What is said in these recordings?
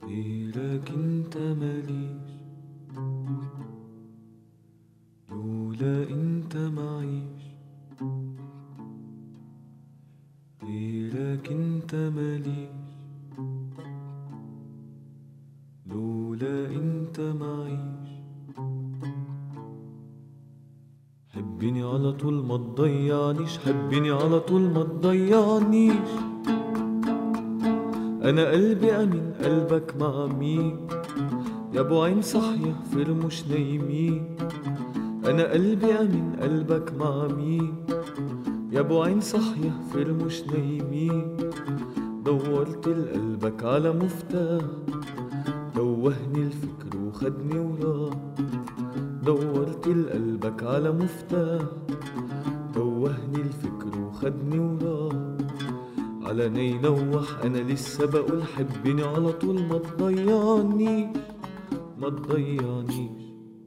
غيرك انت ماليش لولا انت معيش غيرك انت ماليش لولا انت معيش حبني على طول ما تضيعنيش حبني على طول ما تضيعنيش انا قلبي امين قلبك مع مين يا ابو عين صاحية فر مش نايمين انا قلبي امين قلبك مع مين يا ابو عين صاحية فر مش نايمين دورت لقلبك على مفتاح دوهني الفكر وخدني وراه دورت لقلبك على مفتاح دوهني الفكر وخدني وراه على نينوح انا لسه بقول حبني على طول ما تضيعنيش ما تضيعنيش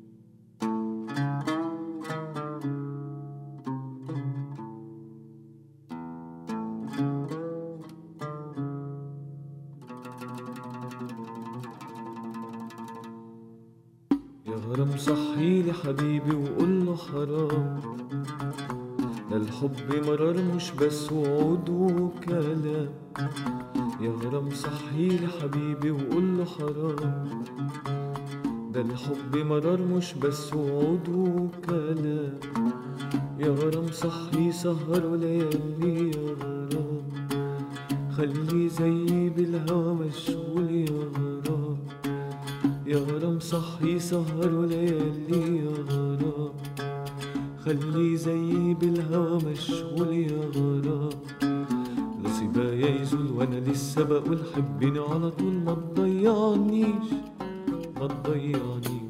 يا غرام صحيلي حبيبي وقول له حرام ده الحب مرار مش بس وعود وكلام يا غرام صحيلي حبيبي وقول له حرام ده الحب مرار مش بس وعود وكلام يا غرام صحي سهر ليالي يا غرام خلي زيي بالهوى مشغول يا غرام يا غرام صحي سهر ليالي يا غرام خلي زيي بالهوى مشغول يا غرام نصيبايا يزول وانا لسه بقول حبني على طول ما تضيعنيش ما تضيعنيش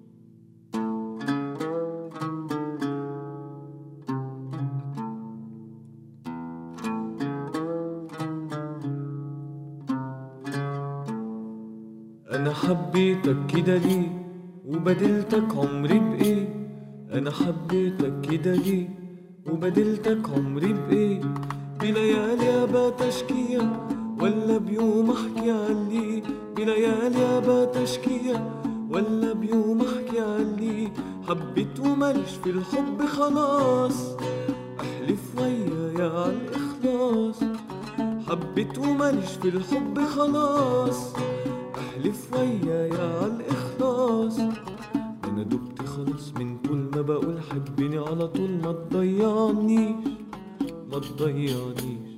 انا حبيتك كده ليه وبدلتك عمري بايه انا حبيتك كده ليه وبدلتك عمري بايه بليالي ابات اشكية ولا بيوم احكي عليه بليالي ابات اشكية ولا بيوم احكي عليه حبيت وماليش في الحب خلاص احلف ويايا على الاخلاص حبيت وماليش في الحب خلاص احلف ويايا على الاخلاص انا دبت خلاص من طول ما بقول حبني على طول ما تضيعنيش ما تضيعنيش